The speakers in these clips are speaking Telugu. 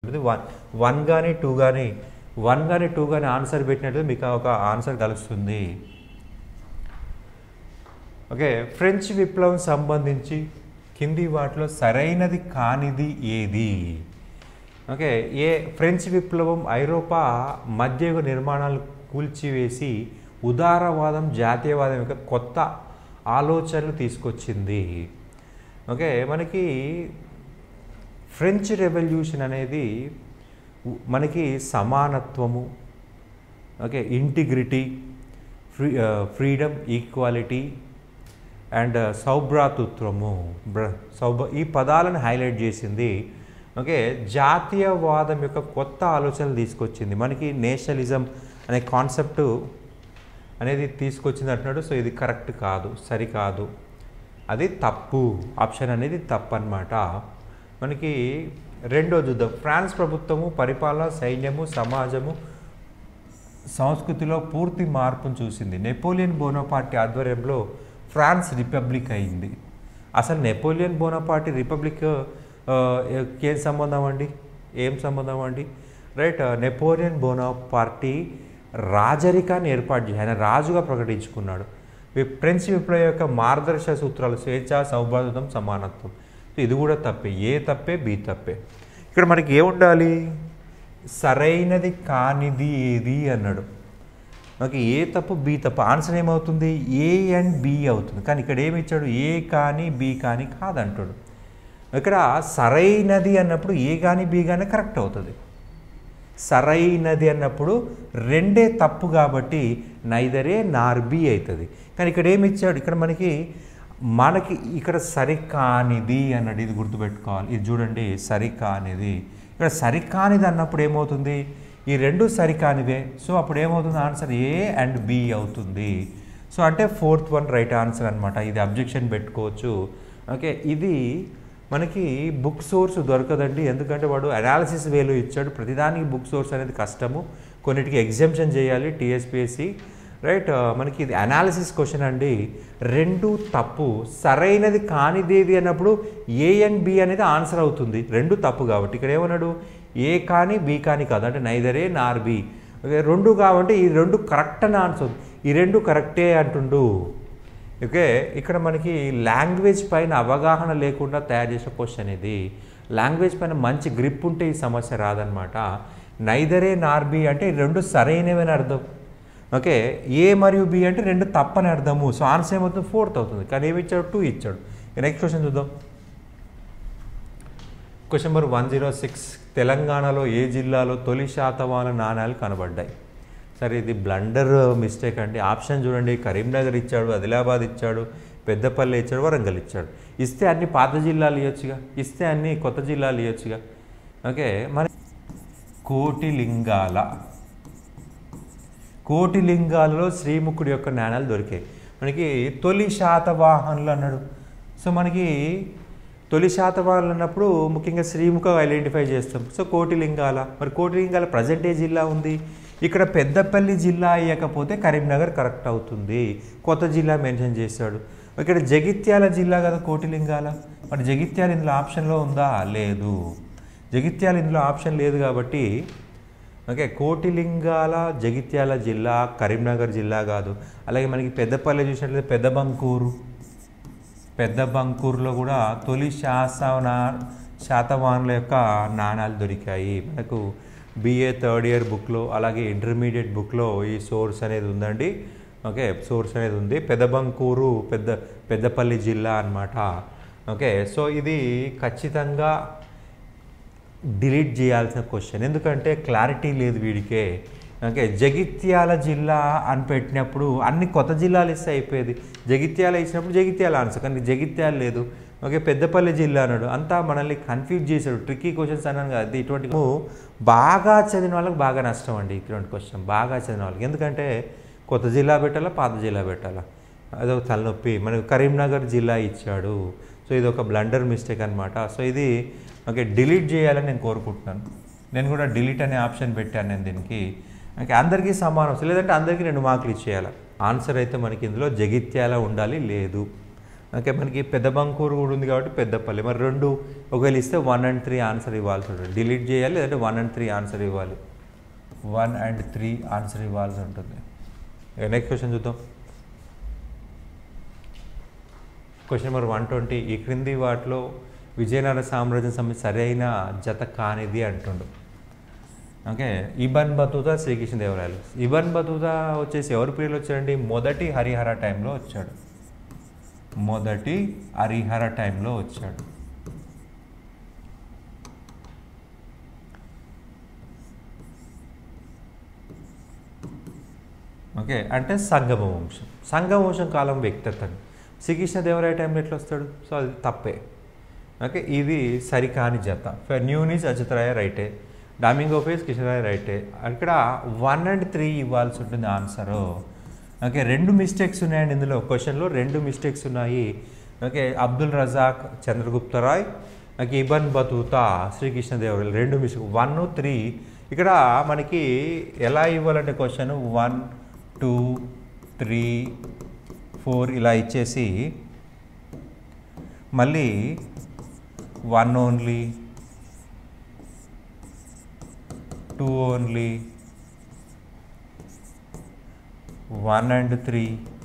వన్ వన్ కానీ టూ కానీ వన్ కానీ టూ కానీ ఆన్సర్ పెట్టినట్టు మీకు ఒక ఆన్సర్ కలుస్తుంది ఓకే ఫ్రెంచ్ విప్లవం సంబంధించి కింది వాటిలో సరైనది కానిది ఏది ఓకే ఏ ఫ్రెంచ్ విప్లవం ఐరోపా మధ్యయుగ నిర్మాణాలు కూల్చివేసి ఉదారవాదం జాతీయవాదం యొక్క కొత్త ఆలోచనలు తీసుకొచ్చింది ఓకే మనకి ఫ్రెంచ్ రెవల్యూషన్ అనేది ఉ- మనకి సమానత్వము okay integrity free freedom equality and సౌభ్రాతృత్వము బ్ర సౌభ ఈ పదాలను హైలైట్ చేసింది ఓకే జాతీయవాదం యొక్క కొత్త ఆలోచనలు తీసుకొచ్చింది మనకి నేషనలిజం అనే కాన్సెప్ట్ అనేది తీసుకొచ్చింది అంటున్నాడు సో ఇది కరెక్ట్ కాదు సరికాదు అది తప్పు ఆప్షన్ అనేది తప్పు అన్నమాట మనకి రెండో చూద్దాం ఫ్రాన్స్ ప్రభుత్వము పరిపాలన సైన్యము సమాజము సంస్కృతిలో పూర్తి మార్పును చూసింది నెపోలియన్ బోనోపార్టీ ఆధ్వర్యంలో ఫ్రాన్స్ రిపబ్లిక్ అయింది అసలు నెపోలియన్ బోనోపార్టీ రిపబ్లిక్ ఆ, ఏం సంబంధం అండి ఏం సంబంధం అండి రైట్ నెపోలియన్ బోనోపార్టీ రాజరికాన్ని ఏర్పాటు చేసి ఆయన రాజుగా ప్రకటించుకున్నాడు వి- ఫ్రెంచ్ విప్లవం యొక్క మార్గదర్శక సూత్రాలు స్వేచ్ఛ సౌభాగ్యం సమానత్వం సో ఇది కూడా తప్పే ఏ తప్పే బి తప్పే ఇక్కడ మనకి ఏముండాలి సరైనది కానిది ఏది అన్నాడు మనకి ఏ తప్పు బి తప్పు ఆన్సర్ ఏమవుతుంది ఏ అండ్ బి అవుతుంది కానీ ఇక్కడ ఏమి ఇచ్చాడు ఏ కానీ బి కానీ కాదంటాడు ఇక్కడ సరైనది అన్నప్పుడు ఏ కానీ బి కానీ కరెక్ట్ అవుతుంది సరైనది అన్నప్పుడు రెండే తప్పు కాబట్టి నైదరే నార్ బి అవుతుంది కానీ ఇక్కడ ఏమి ఇచ్చాడు ఇక్కడ మనకి మనకి ఇక్కడ సరికానిది అన్నది ఇది గుర్తుపెట్టుకోవాలి ఇది చూడండి సరికానిది ఇక్కడ సరికానిది అన్నప్పుడు ఏమవుతుంది ఈ రెండు సరికానివే సో అప్పుడు ఏమవుతుంది ఆన్సర్ ఏ అండ్ బి అవుతుంది సో అంటే ఫోర్త్ వన్ రైట్ ఆన్సర్ అనమాట ఇది అబ్జెక్షన్ పెట్టుకోవచ్చు ఓకే ఇది మనకి బుక్ సోర్స్ దొరకదండి ఎందుకంటే వాడు అనాలిసిస్ వేలో ఇచ్చాడు ప్రతిదానికి బుక్ సోర్స్ అనేది కష్టము కొన్నిటికి ఎగ్జామ్షన్ చేయాలి టీఎస్పిఎస్సి రైట్ మనకి ఇది అనాలిసిస్ క్వశ్చన్ అండి రెండు తప్పు సరైనది కానిదేది అన్నప్పుడు ఏ అండ్ బి అనేది ఆన్సర్ అవుతుంది రెండు తప్పు కాబట్టి ఇక్కడ ఏమన్నాడు ఏ కానీ బి కానీ కాదు అంటే నైదర్ ఏ నార్ బి ఓకే రెండు కాబట్టి ఈ రెండు కరెక్ట్ అని ఆన్సర్ ఈ రెండు కరెక్టే అంటుండు ఓకే ఇక్కడ మనకి లాంగ్వేజ్ పైన అవగాహన లేకుండా తయారు చేసిన క్వశ్చన్ ఇది లాంగ్వేజ్ పైన మంచి గ్రిప్ ఉంటే ఈ సమస్య రాదనమాట నైదరే నార్బి అంటే ఈ రెండు సరైనవని అర్థం ఓకే ఏ మరియు బి అంటే రెండు తప్పని అర్థము సో ఆన్సర్ ఏమవుతుంది ఫోర్త్ అవుతుంది కానీ ఏమి ఇచ్చాడు టూ ఇచ్చాడు నెక్స్ట్ క్వశ్చన్ చూద్దాం question number one zero six తెలంగాణలో ఏ జిల్లాలో తొలి శాతవాహన నాణ్యాలు కనబడ్డాయి సరే ఇది బ్లండర్ మిస్టేక్ అండి ఆప్షన్ చూడండి కరీంనగర్ ఇచ్చాడు ఆదిలాబాద్ ఇచ్చాడు పెద్దపల్లి ఇచ్చాడు వరంగల్ ఇచ్చాడు ఇస్తే అన్ని పాత జిల్లాలు ఇవ్వచ్చుగా ఇస్తే అన్ని కొత్త జిల్లాలు ఇవ్వచ్చుగా ఓకే మన కోటి లింగాల కోటి లింగాలలో శ్రీముఖుడి యొక్క నాణాలు దొరికాయి మనకి తొలి శాతవాహనులు అన్నాడు సో మనకి తొలి శాతవాహనులు అన్నప్పుడు ముఖ్యంగా శ్రీముఖ ఐడెంటిఫై చేస్తాం సో కోటి లింగాల మరి కోటి లింగాల ప్రజెంట్ ఏ జిల్లా ఉంది ఇక్కడ పెద్దపల్లి జిల్లా అయ్యకపోతే కరీంనగర్ కరెక్ట్ అవుతుంది కొత్త జిల్లా మెన్షన్ చేశాడు ఇక్కడ జగిత్యాల జిల్లా కదా కోటిలింగాల మరి జగిత్యాల ఇందులో ఆప్షన్లో ఉందా లేదు జగిత్యాల ఇందులో ఆప్షన్ లేదు కాబట్టి ఓకే కోటిలింగాల జగిత్యాల జిల్లా కరీంనగర్ జిల్లా కాదు అలాగే మనకి పెద్దపల్లి చూసినట్లయితే పెద్ద బంకూరు పెద్ద బంకూరులో కూడా తొలి శాసన శాతవాహనుల యొక్క నాణాలు దొరికాయి మనకు బిఏ థర్డ్ ఇయర్ బుక్లో అలాగే ఇంటర్మీడియట్ బుక్లో ఈ సోర్స్ అనేది ఉందండి ఓకే సోర్స్ అనేది ఉంది పెద్ద బంకూరు పెద్ద పెద్దపల్లి జిల్లా అన్నమాట ఓకే సో ఇది ఖచ్చితంగా డిలీట్ చేయాల్సిన క్వశ్చన్ ఎందుకంటే క్లారిటీ లేదు వీడికే ఓకే జగిత్యాల జిల్లా అని పెట్టినప్పుడు అన్ని కొత్త జిల్లాలు ఇస్తే అయిపోయేది జగిత్యాల ఇచ్చినప్పుడు జగిత్యాల ఆన్సర్ కానీ జగిత్యాల లేదు ఓకే పెద్దపల్లి జిల్లా అన్నాడు అంతా మనల్ని కన్ఫ్యూజ్ చేశాడు ట్రిక్కీ క్వశ్చన్స్ అన్నాను కదా అది ఇటువంటి బాగా చదివిన వాళ్ళకి బాగా నష్టం అండి ఇటువంటి క్వశ్చన్ బాగా చదివిన వాళ్ళకి ఎందుకంటే కొత్త జిల్లా పెట్టాలా పాత జిల్లా పెట్టాలా అదొక తలనొప్పి మనకు కరీంనగర్ జిల్లా ఇచ్చాడు సో ఇది ఒక బ్లండర్ మిస్టేక్ అనమాట సో ఇది ఓకే డిలీట్ చేయాలని నేను కోరుకుంటున్నాను నేను కూడా డిలీట్ అనే ఆప్షన్ పెట్టాను నేను దీనికి ఓకే అందరికీ సమానం వస్తుంది లేదంటే అందరికీ రెండు మార్కులు ఇచ్చేయాలి ఆన్సర్ అయితే మనకి ఇందులో జగిత్యాల ఉండాలి లేదు ఓకే మనకి పెద్ద బంకూరు కూడా ఉంది కాబట్టి పెద్దపల్లి మరి రెండు ఒకవేళ ఇస్తే వన్ అండ్ త్రీ ఆన్సర్ ఇవ్వాల్సి ఉంటుంది డిలీట్ చేయాలి లేదంటే వన్ అండ్ త్రీ ఆన్సర్ ఇవ్వాలి వన్ అండ్ త్రీ ఆన్సర్ ఇవ్వాల్సి ఉంటుంది నెక్స్ట్ క్వశ్చన్ చూద్దాం క్వశ్చన్ నెంబర్ వన్ ట్వంటీ ఈ క్రింది వాటిలో విజయనగర సామ్రాజ్యం సంబంధించి సరైన జత కానిది అంటుండు ఓకే ఇబన్ బతూతా శ్రీకృష్ణదేవరాయలు ఇబన్ బతూతా వచ్చేసి ఎవరి పీరియడ్లో వచ్చాడండి మొదటి హరిహర టైంలో వచ్చాడు మొదటి హరిహర టైంలో వచ్చాడు ఓకే అంటే సంగమ వంశం సంగమ వంశం కాలం వ్యక్తిత్వం శ్రీకృష్ణదేవరాయ టైంలో ఎట్లా వస్తాడు సో అది తప్పే ఓకే ఇది సరికాని జత న్యూనిస్ అజితరాయ రైటే డామింగో ఫేస్ కృష్ణరాయ రైటే అక్కడ వన్ అండ్ త్రీ ఇవ్వాల్సి ఉంటుంది ఆన్సరు ఓకే రెండు మిస్టేక్స్ ఉన్నాయండి ఇందులో క్వశ్చన్లో రెండు మిస్టేక్స్ ఉన్నాయి ఓకే అబ్దుల్ రజాక్ చంద్రగుప్త రాయ్ ఓకే ఇబన్ బతూతా శ్రీకృష్ణదేవరాయలు రెండు మిస్టేక్ వన్ త్రీ ఇక్కడ మనకి ఎలా ఇవ్వాలంటే question one two three four ఇలా ఇచ్చేసి మళ్ళీ one only two only one and three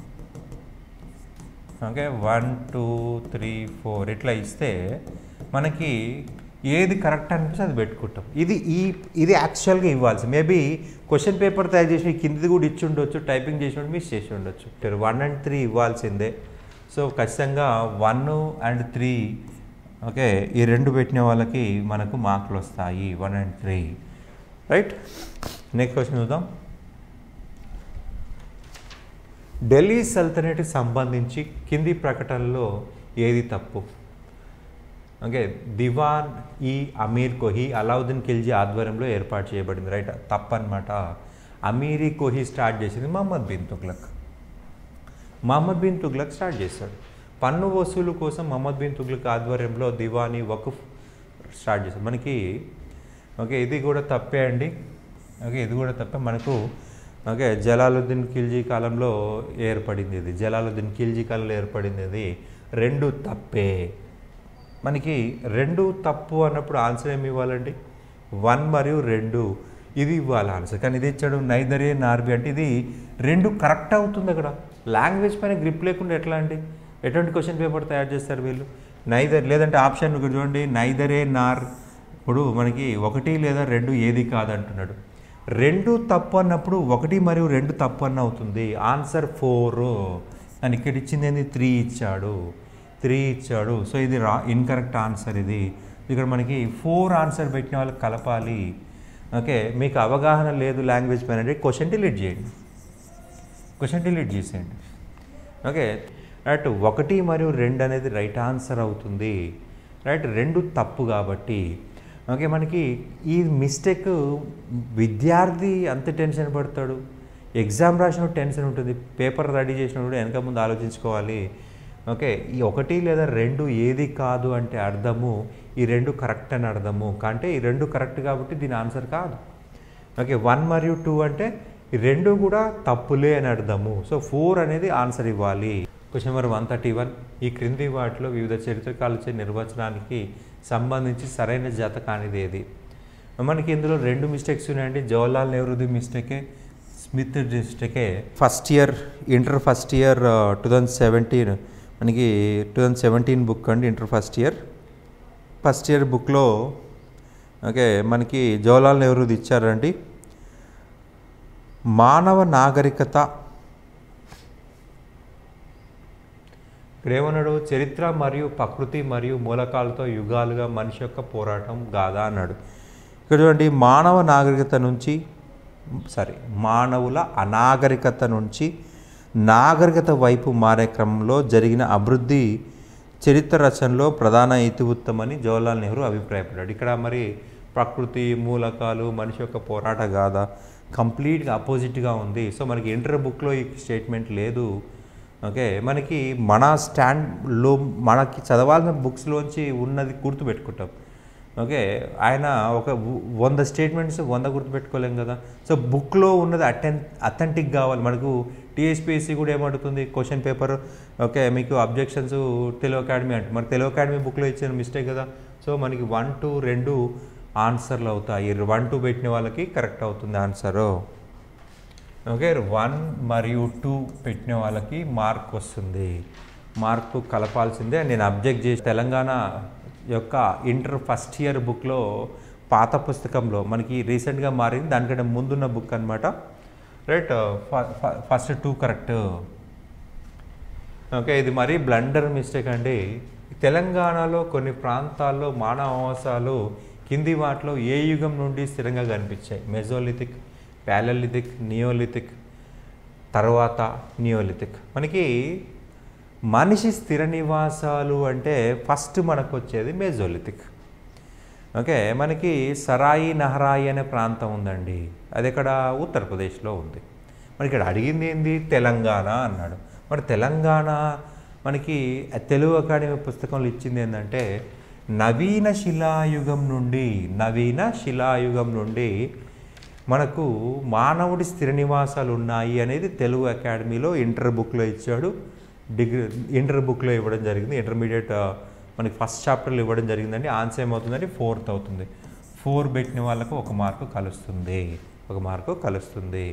okay one two three four ఇట్లా ఇస్తే మనకి ఏది కరెక్ట్ అనిపిస్తే అది పెట్టుకుంటాం ఇది ఈ ఇది యాక్చువల్గా ఇవ్వాల్సి మేబీ క్వశ్చన్ పేపర్ తయారు చేసి కిందిది కూడా ఇచ్చి ఉండొచ్చు టైపింగ్ చేసి ఉండి మిస్ చేసి ఉండొచ్చు వన్ అండ్ త్రీ ఇవ్వాల్సిందే సో ఖచ్చితంగా వన్ అండ్ త్రీ ఓకే ఈ రెండు పెట్టిన వాళ్ళకి మనకు మార్కులు వస్తాయి one and three right next question చూద్దాం ఢిల్లీ సల్తనట్కి సంబంధించి కింది ప్రకటనలో ఏది తప్పు ఓకే దివాన్ ఈ అమీర్ కోహి అలావుద్దీన్ ఖిల్జీ ఆధ్వర్యంలో ఏర్పాటు చేయబడింది రైట్ తప్పనమాట అమీరీ కోహి స్టార్ట్ చేసింది మహమ్మద్ బిన్ తుగ్లక్ మహమ్మద్ బిన్ తుగ్లక్ స్టార్ట్ చేశాడు పన్ను వసూలు కోసం మహమ్మద్ బిన్ తుగ్లక్ ఆధ్వర్యంలో దివానీ వకుఫ్ స్టార్ట్ చేశాడు మనకి ఓకే ఇది కూడా తప్పే అండి ఓకే ఇది కూడా తప్పే మనకు ఓకే జలాలుద్దీన్ ఖిల్జీ కాలంలో ఏర్పడింది ఇది జలాలుద్దీన్ ఖిల్జీ కాలంలో ఏర్పడింది ఇది రెండు తప్పే మనకి రెండు తప్పు అన్నప్పుడు ఆన్సర్ ఏమి ఇవ్వాలండి వన్ మరియు రెండు ఇది ఇవ్వాలి ఆన్సర్ కానీ ఇది ఇచ్చాడు నైదరే నార్బి అంటే ఇది రెండు కరెక్ట్ అవుతుంది అక్కడ లాంగ్వేజ్ పైన గ్రిప్ లేకుండా ఎట్లా అండి ఎటువంటి క్వశ్చన్ పేపర్ తయారు చేస్తారు వీళ్ళు నైదర్ లేదంటే ఆప్షన్ ఇక్కడ చూడండి నైదరే నార్ ఇప్పుడు మనకి ఒకటి లేదా రెండు ఏది కాదంటున్నాడు రెండు తప్పు అన్నప్పుడు ఒకటి మరియు రెండు తప్పు అన్న అవుతుంది ఆన్సర్ ఫోర్ అని ఇక్కడ ఇచ్చింది ఏంది త్రీ ఇచ్చాడు త్రీ ఇచ్చాడు సో ఇది రా ఇన్కరెక్ట్ ఆన్సర్ ఇది ఇక్కడ మనకి ఫోర్ ఆన్సర్ పెట్టిన వాళ్ళకి కలపాలి ఓకే మీకు అవగాహన లేదు లాంగ్వేజ్ పైన అంటే క్వశ్చన్ డిలీట్ చేయండి క్వశ్చన్ డిలీట్ చేసేయండి ఓకే రైట్ ఒకటి మరియు రెండు అనేది రైట్ ఆన్సర్ అవుతుంది రైట్ రెండు తప్పు కాబట్టి ఓకే మనకి ఈ మిస్టేక్ విద్యార్థి అంత టెన్షన్ పడతాడు ఎగ్జామ్ రాసిన టెన్షన్ ఉంటుంది పేపర్ రెడీ చేసినప్పుడు వెనక ముందు ఆలోచించుకోవాలి ఓకే ఈ ఒకటి లేదా రెండు ఏది కాదు అంటే అర్థము ఈ రెండు కరెక్ట్ అని అర్థము అంటే ఈ రెండు కరెక్ట్ కాబట్టి దీని ఆన్సర్ కాదు ఓకే వన్ మరియు టూ అంటే ఈ రెండు కూడా తప్పులే అని అర్థము సో ఫోర్ అనేది ఆన్సర్ ఇవ్వాలి question number one thirty one ఈ క్రింది వాటిలో వివిధ చరిత్రకాలచే నిర్వచనానికి సంబంధించి సరైన జత కానిది ఏది మనకి ఇందులో రెండు మిస్టేక్స్ ఉన్నాయండి జవహర్లాల్ నెహ్రూది మిస్టేకే స్మిత్ మిస్టేకే first year inter first year two thousand seventeen మనకి టూ థౌజండ్ సెవెంటీన్ బుక్ అండి inter first year first year బుక్లో ఓకే మనకి జవహర్లాల్ నెహ్రూది ఇచ్చారండి మానవ నాగరికత ఇక్కడ ఏమన్నాడు చరిత్ర మరియు ప్రకృతి మరియు మూలకాలతో యుగాలుగా మనిషి యొక్క పోరాటం గాదా అన్నాడు ఇక్కడ చూడండి మానవ నాగరికత నుంచి సారీ మానవుల అనాగరికత నుంచి నాగరికత వైపు మారే క్రమంలో జరిగిన అభివృద్ధి చరిత్ర రచనలో ప్రధాన ఇతివృత్తమని జవహర్లాల్ నెహ్రూ అభిప్రాయపడ్డాడు ఇక్కడ మరి ప్రకృతి మూలకాలు మనిషి యొక్క పోరాట గాథ కంప్లీట్గా అపోజిట్గా ఉంది సో మనకి ఇంటర్ బుక్లో ఈ స్టేట్మెంట్ లేదు ఓకే మనకి మన స్టాండ్లో మనకి చదవాల్సిన బుక్స్లోంచి ఉన్నది గుర్తుపెట్టుకుంటాం ఓకే ఆయన ఒక వ- వంద స్టేట్మెంట్స్ వంద గుర్తుపెట్టుకోలేం కదా సో బుక్లో ఉన్నది అటెన్ అథెంటిక్ కావాలి మనకు టీఎస్పీఎస్సీ కూడా ఏమడుతుంది క్వశ్చన్ పేపర్ ఓకే మీకు అబ్జెక్షన్స్ తెలుగు అకాడమీ అంటే మరి తెలుగు అకాడమీ బుక్లో ఇచ్చిన మిస్టేక్ కదా సో మనకి వన్ టూ రెండు ఆన్సర్లు అవుతాయి వన్ టూ పెట్టిన వాళ్ళకి కరెక్ట్ అవుతుంది ఆన్సరు ఓకే వన్ మరియు టూ పెట్టిన వాళ్ళకి మార్క్ వస్తుంది మార్కు కలపాల్సిందే నేను అబ్జెక్ట్ చేసి తెలంగాణ యొక్క ఇంటర్ ఫస్ట్ ఇయర్ బుక్లో పాత పుస్తకంలో మనకి రీసెంట్గా మారింది దానికంటే ముందున్న బుక్ అనమాట right first two correct okay ఇది మరీ బ్లండర్ మిస్టేక్ అండి తెలంగాణలో కొన్ని ప్రాంతాల్లో మానవ ఆవాసాలు కింది వాటిలో ఏ యుగం నుండి స్థిరంగా కనిపించాయి మెజోలిథిక్ ప్యాలలిథిక్ నియోలిథిక్ తర్వాత నియోలిథిక్ మనకి మనిషి స్థిర నివాసాలు అంటే ఫస్ట్ మనకు వచ్చేది మెజోలిథిక్ ఓకే మనకి సరాయి నహరాయి అనే ప్రాంతం ఉందండి అది ఇక్కడ ఉత్తరప్రదేశ్లో ఉంది మరి ఇక్కడ అడిగింది ఏంది తెలంగాణ అన్నాడు మరి తెలంగాణ మనకి తెలుగు అకాడమీ పుస్తకంలో ఇచ్చింది ఏంటంటే నవీన శిలాయుగం నుండి నవీన శిలాయుగం నుండి మనకు మానవుడి స్థిర నివాసాలు ఉన్నాయి అనేది తెలుగు అకాడమీలో ఇంటర్ బుక్లో ఇచ్చాడు డిగ్రీ ఇంటర్ బుక్లో ఇవ్వడం జరిగింది ఇంటర్మీడియట్ ఆ, మనకి ఫస్ట్ చాప్టర్లో ఇవ్వడం జరిగిందండి ఆన్సర్ ఏమవుతుందండి ఫోర్త్ అవుతుంది ఫోర్ పెట్టిన వాళ్ళకు ఒక మార్కు కలుస్తుంది ఒక మార్కు కలుస్తుంది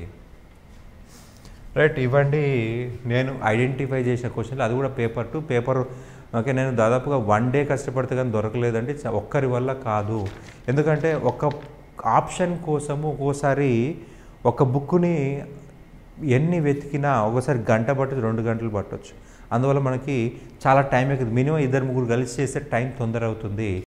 రైట్ ఇవ్వండి నేను ఐడెంటిఫై చేసిన క్వశ్చన్లు అది కూడా పేపర్ టు పేపర్ ఓకే నేను దాదాపుగా వన్ డే కష్టపడితే కానీ దొరకలేదండి చ- ఒక్కరి వల్ల కాదు ఎందుకంటే ఒక ఆప్షన్ కోసము ఒక్కోసారి ఒక బుక్ని ఎన్ని వెతికినా ఒకసారి గంట పట్టచ్చు రెండు గంటలు పట్టవచ్చు అందువల్ల మనకి చాలా టైం ఎక్కుతుంది మినిమం ఇద్దరు ముగ్గురు కలిసి చేస్తే టైం తొందర అవుతుంది